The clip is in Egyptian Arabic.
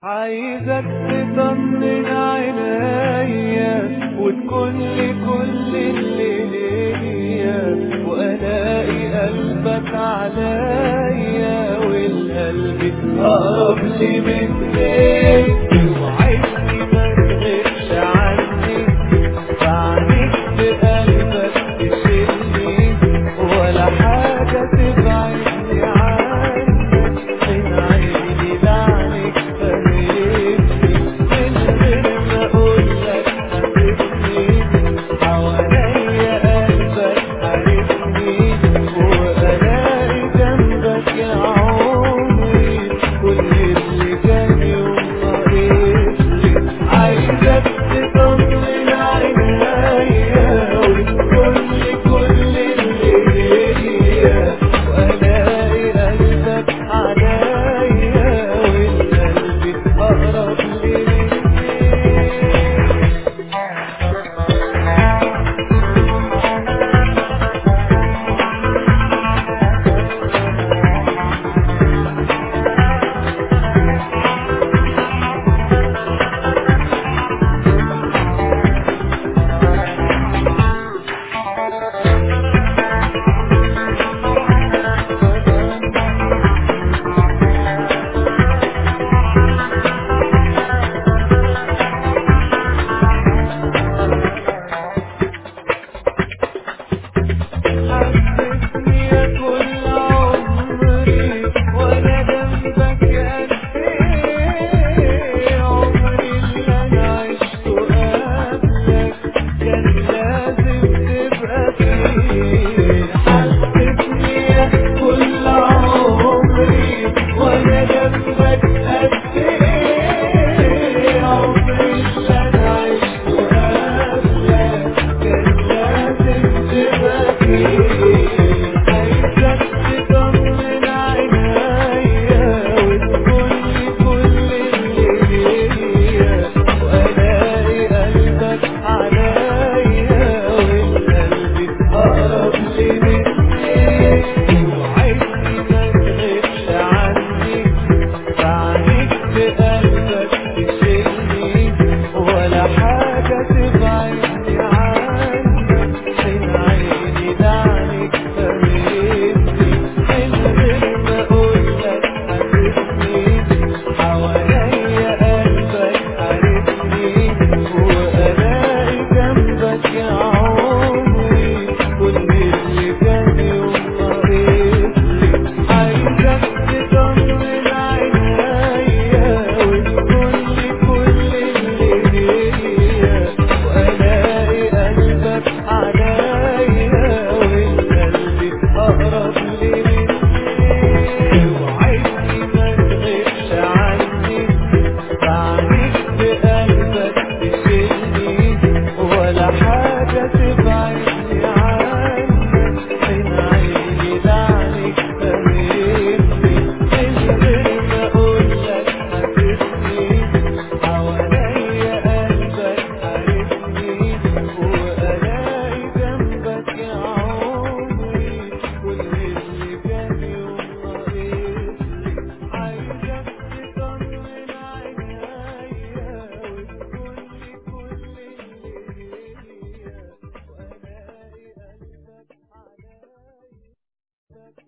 عايزك تطمن عينيا وتكون لي كل اللي ليا والاقي قلبك عليا والقلب اقرب لي من بيتي وعيني ما تغيبش عني بعدك بقلبك تشيلني ولا حاجة تبعدني عنك من عيني لعنك فهمني من غير ما اقولك حبيبني حواليا قلبك حارسني والاقي جنبك يا عمري كل اللي كان يوم ناقصني عايزك تطمن عينيا وتكون لي كل اللي ليا والاقي قلبك عليا والقلب اقرب لي مني حبيتني يا كل عمري وانا جنبك قد ايه عمري اللي انا عشته قبلك كان لازم تبقى فيه حبيتني يا كل عمري وانا جنبك قد ايه عمري اللي انا عشته قبلك كان لازم تبقى فيه عايزك تطمن عينيا وتكون لي كل اللي ليا والاقي قلبك عليا والقلب اقرب لي مني وعيني ما تغيبش عني بعدك بقلبك